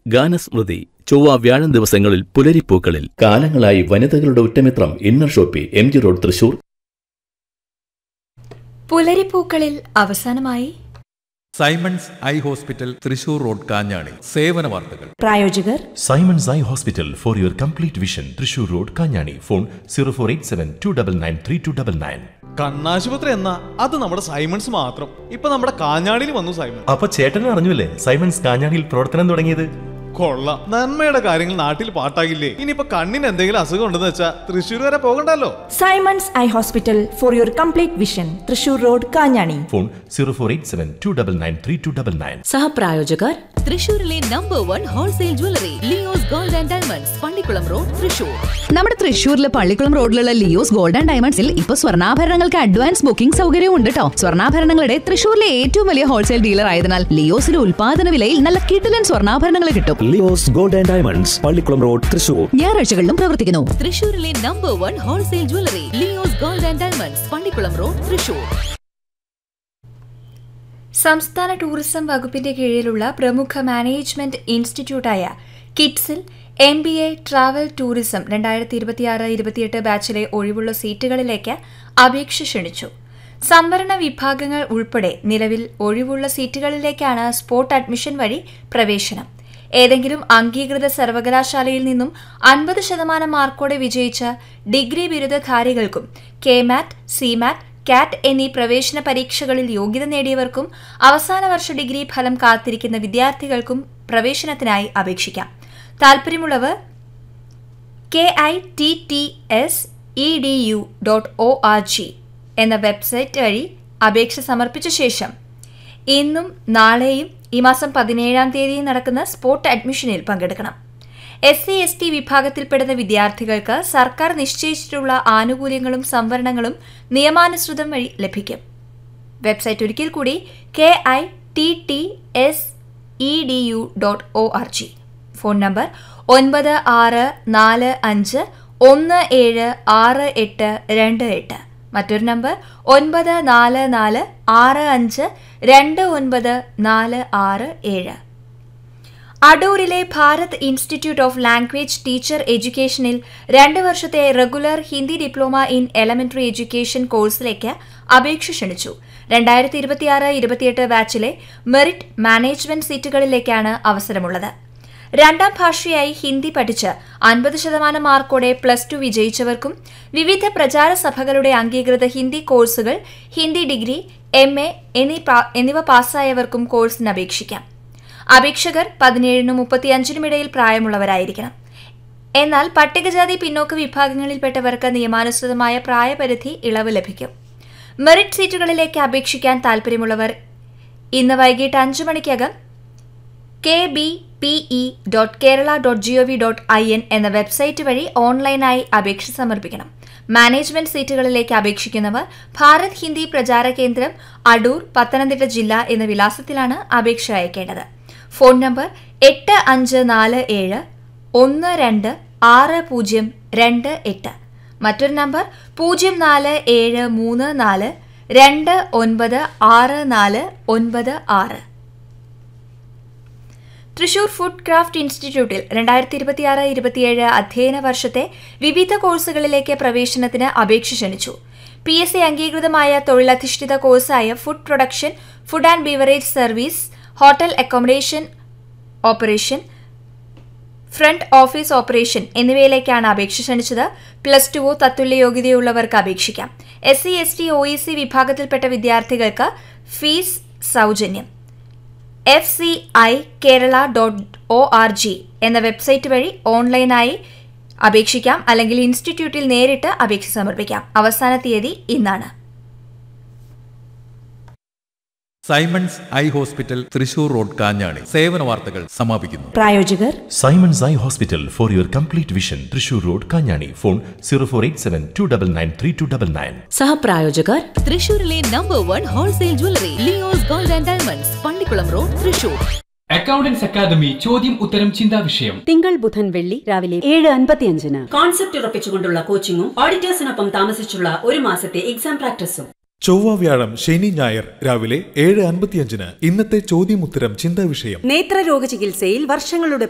ഗാനസ്മൃതി ചൊവ്വ വ്യാഴം ദിവസങ്ങളിൽ പുലരിപ്പൂക്കളിൽ കാലങ്ങളായി വനിതകളുടെ ഉറ്റമിത്രം inner shoppe M G road Thrissur പുലരിപ്പൂക്കളിൽ അവസാനമായി Simons eye hospital Thrissur road Kanjani സേവന വാർത്തകൾ പ്രായോജകർ Simon's Eye Hospital for your complete vision. Trishur Road, Kanyani. Phone 0487 299 3299. കണ്ണാശുപത്രി എന്നാ അത് നമ്മുടെ സൈമൺസ് മാത്രം ഇപ്പൊ നമ്മുടെ കാഞ്ഞാടിയിൽ വന്നു സൈമൺ അപ്പൊ ചേട്ടനും അറിഞ്ഞില്ലേ സൈമൺസ് കാഞ്ഞാണിയിൽ പ്രവർത്തനം തുടങ്ങിയത് കൊള്ളാം നന്മയുടെ കാര്യങ്ങൾ നാട്ടിൽ പാട്ടാകില്ലേ ഇനിയിപ്പൊ കണ്ണിന് എന്തെങ്കിലും അസുഖം ഉണ്ടെന്ന് വെച്ചാ തൃശ്ശൂർ വരെ പോകണ്ടല്ലോ Simons eye hospital for your complete vision Thrissur road Kanjani phone zero four eight seven two double nine three two double nine സഹപ്രായോജകർ തൃശൂരിലെ number one wholesale jewellery Leo's gold and diamonds Pallikulam road Thrissur നമ്മുടെ തൃശ്ശൂരിലെ പള്ളിക്കുളം റോഡിലുള്ള ലിയോസ് ഗോൾഡ് ആൻഡ് ഡയമണ്ട്സിൽ ഇപ്പൊ സ്വർണ്ണാഭരണങ്ങൾക്ക് advance booking സൗകര്യവും ഉണ്ട് കേട്ടോ സ്വർണ്ണാഭരണങ്ങളുടെ തൃശ്ശൂരിലെ ഏറ്റവും വലിയ ഹോൾസെയിൽ ഡീലർ ആയതിനാൽ ലിയോസിലെ ഉൽപാദന വിലയിൽ നല്ല കിടിലൻ സ്വർണ്ണാഭരണങ്ങൾ കിട്ടും Leo's gold and diamonds Pallikulam road Thrissur ഞായറാഴ്ചകളിലും പ്രവർത്തിക്കുന്നു തൃശൂരിലെ number one wholesale jewellery Leo's gold and diamonds Pallikulam road Thrissur സംസ്ഥാന ടൂറിസം വകുപ്പിന്റെ കീഴിലുള്ള പ്രമുഖ മാനേജ്മെന്റ് ഇൻസ്റ്റിറ്റ്യൂട്ടായ കിഡ്സിൽ M B A travel tourism രണ്ടായിരത്തി ഇരുപത്തിയാറ് ഇരുപത്തിയെട്ട് ബാച്ചിലെ ഒഴിവുള്ള സീറ്റുകളിലേക്ക് അപേക്ഷ ക്ഷണിച്ചു സംവരണ വിഭാഗങ്ങൾ ഉൾപ്പെടെ നിലവിൽ ഒഴിവുള്ള സീറ്റുകളിലേക്കാണ് സ്പോട്ട് അഡ്മിഷൻ വഴി പ്രവേശനം ഏതെങ്കിലും അംഗീകൃത സർവകലാശാലയിൽ നിന്നും അൻപത് ശതമാനം മാർക്കോടെ വിജയിച്ച ഡിഗ്രി ബിരുദധാരികൾക്കും K MAT C MAT CAT എന്നീ പ്രവേശന പരീക്ഷകളിൽ യോഗ്യത നേടിയവർക്കും അവസാന വർഷ ഡിഗ്രി ഫലം കാത്തിരിക്കുന്ന വിദ്യാർത്ഥികൾക്കും പ്രവേശനത്തിനായി അപേക്ഷിക്കാം താൽപ്പര്യമുള്ളവർ K I T T S E D U dot O R G എന്ന വെബ്സൈറ്റ് വഴി അപേക്ഷ സമർപ്പിച്ച ശേഷം ഇന്നും നാളെയും ഈ മാസം പതിനേഴാം തീയതിയും നടക്കുന്ന സ്പോട്ട് അഡ്മിഷനിൽ പങ്കെടുക്കണം എസ് സി എസ് ടി വിഭാഗത്തിൽപ്പെടുന്ന വിദ്യാർത്ഥികൾക്ക് സർക്കാർ നിശ്ചയിച്ചിട്ടുള്ള ആനുകൂല്യങ്ങളും സംവരണങ്ങളും നിയമാനുസൃതം വഴി ലഭിക്കും വെബ്സൈറ്റ് ഒരിക്കൽ കൂടി K I T T S E D U dot O R G phone number ഒൻപത് ആറ് നാല് അഞ്ച് ഒന്ന് ഏഴ് ആറ് എട്ട് രണ്ട് എട്ട് മറ്റൊരു നമ്പർ ഒൻപത് നാല് നാല് ആറ് അഞ്ച് രണ്ട് ഒൻപത് നാല് ആറ് ഏഴ് അടൂരിലെ Bharat institute of language teacher എഡ്യൂക്കേഷനിൽ രണ്ട് വർഷത്തെ regular Hindi diploma in elementary education കോഴ്സിലേക്ക് അപേക്ഷ ക്ഷണിച്ചു രണ്ടായിരത്തി ഇരുപത്തിയാറ് ഇരുപത്തിയെട്ട് ബാച്ചിലെ മെറിറ്റ് മാനേജ്മെന്റ് സീറ്റുകളിലേക്കാണ് അവസരമുള്ളത് രണ്ടാം ഭാഷയായി ഹിന്ദി പഠിച്ച് അൻപത് ശതമാനം മാർക്കോടെ പ്ലസ് ടു വിജയിച്ചവർക്കും വിവിധ പ്രചാര സഭകളുടെ അംഗീകൃത ഹിന്ദി കോഴ്സുകൾ ഹിന്ദി ഡിഗ്രി എം എ എന്നിവ പാസ്സായവർക്കും കോഴ്സിന് അപേക്ഷിക്കാം അപേക്ഷകർ പതിനേഴിനും മുപ്പത്തിയഞ്ചിനും ഇടയിൽ പ്രായമുള്ളവരായിരിക്കണം എന്നാൽ പട്ടികജാതി പിന്നോക്ക വിഭാഗങ്ങളിൽപ്പെട്ടവർക്ക് നിയമാനുസൃതമായ പ്രായപരിധി ഇളവ് ലഭിക്കും മെറിറ്റ് സീറ്റുകളിലേക്ക് അപേക്ഷിക്കാൻ താൽപ്പര്യമുള്ളവർ ഇന്ന് വൈകിട്ട് അഞ്ചു മണിക്കകം K B P E dot Kerala dot G O V dot I N എന്ന വെബ്സൈറ്റ് വഴി ഓൺലൈനായി അപേക്ഷ സമർപ്പിക്കണം മാനേജ്മെന്റ് സീറ്റുകളിലേക്ക് അപേക്ഷിക്കുന്നവർ ഭാരത് ഹിന്ദി പ്രചാര കേന്ദ്രം അടൂർ പത്തനംതിട്ട ജില്ല എന്ന വിലാസത്തിലാണ് അപേക്ഷ അയക്കേണ്ടത് ഫോൺ നമ്പർ എട്ട് അഞ്ച് നാല് ഏഴ് ഒന്ന് രണ്ട് ആറ് പൂജ്യം രണ്ട് എട്ട് മറ്റൊരു നമ്പർ പൂജ്യം നാല് ഏഴ് മൂന്ന് നാല് രണ്ട് ഒൻപത് ആറ് നാല് ഒൻപത് ആറ് തൃശൂർ ഫുഡ് ക്രാഫ്റ്റ് ഇൻസ്റ്റിറ്റ്യൂട്ടിൽ രണ്ടായിരത്തി ഇരുപത്തിയാറ് ഇരുപത്തിയേഴ് അധ്യയന വർഷത്തെ വിവിധ കോഴ്സുകളിലേക്ക് പ്രവേശനത്തിന് അപേക്ഷ ക്ഷണിച്ചു പി എസ് സി അംഗീകൃതമായ തൊഴിലധിഷ്ഠിത കോഴ്സായ food production food and beverage service hotel accommodation operation front office operation എന്നിവയിലേക്കാണ് അപേക്ഷ ക്ഷണിച്ചത് പ്ലസ് ടുവോ തത്തുല്യ യോഗ്യതയുള്ളവർക്ക് അപേക്ഷിക്കാം S C S T O E C വിഭാഗത്തിൽപ്പെട്ട വിദ്യാർത്ഥികൾക്ക് ഫീസ് സൗജന്യം F C I Kerala dot O R G എന്ന വെബ്സൈറ്റ് വഴി ഓൺലൈനായി അപേക്ഷിക്കാം അല്ലെങ്കിൽ ഇൻസ്റ്റിറ്റ്യൂട്ടിൽ നേരിട്ട് അപേക്ഷ സമർപ്പിക്കാം അവസാന തീയതി ഇന്നാണ് Simons eye hospital Thrissur road Kanjani സേവന വാർത്തകൾ സമാപിക്കുന്നു പ്രായോജകർ Simon's Eye Hospital for your complete vision. Trishur Road, Kanyani. Phone 0487 299 3299. സഹപ്രായോജകർ തൃശൂരിലെ number one wholesale jewellery Leo's gold and diamonds Pallikulam road Thrissur accountants academy ചോദ്യം ഉത്തരം ചിന്താ വിഷയം തിങ്കൾ ബുധൻ വെള്ളി രാവിലെ ഏഴ് അൻപത്തിയഞ്ചിന് കോൺസെപ്റ്റ് ഉറപ്പിച്ചുകൊണ്ടുള്ള കോച്ചിങ്ങും ഓഡിറ്റേഴ്സിനൊപ്പം താമസിച്ചുള്ള ഒരു മാസത്തെ എക്സാം പ്രാക്ടീസും ചൊവ്വ വ്യാഴം ശനി ഞായർ രാവിലെ ഏഴ് അൻപത്തിയഞ്ചിന് ഇന്നത്തെ ചോദ്യമുത്തരം ചിന്താ വിഷയം നേത്രരോഗ ചികിത്സയിൽ വർഷങ്ങളുടെ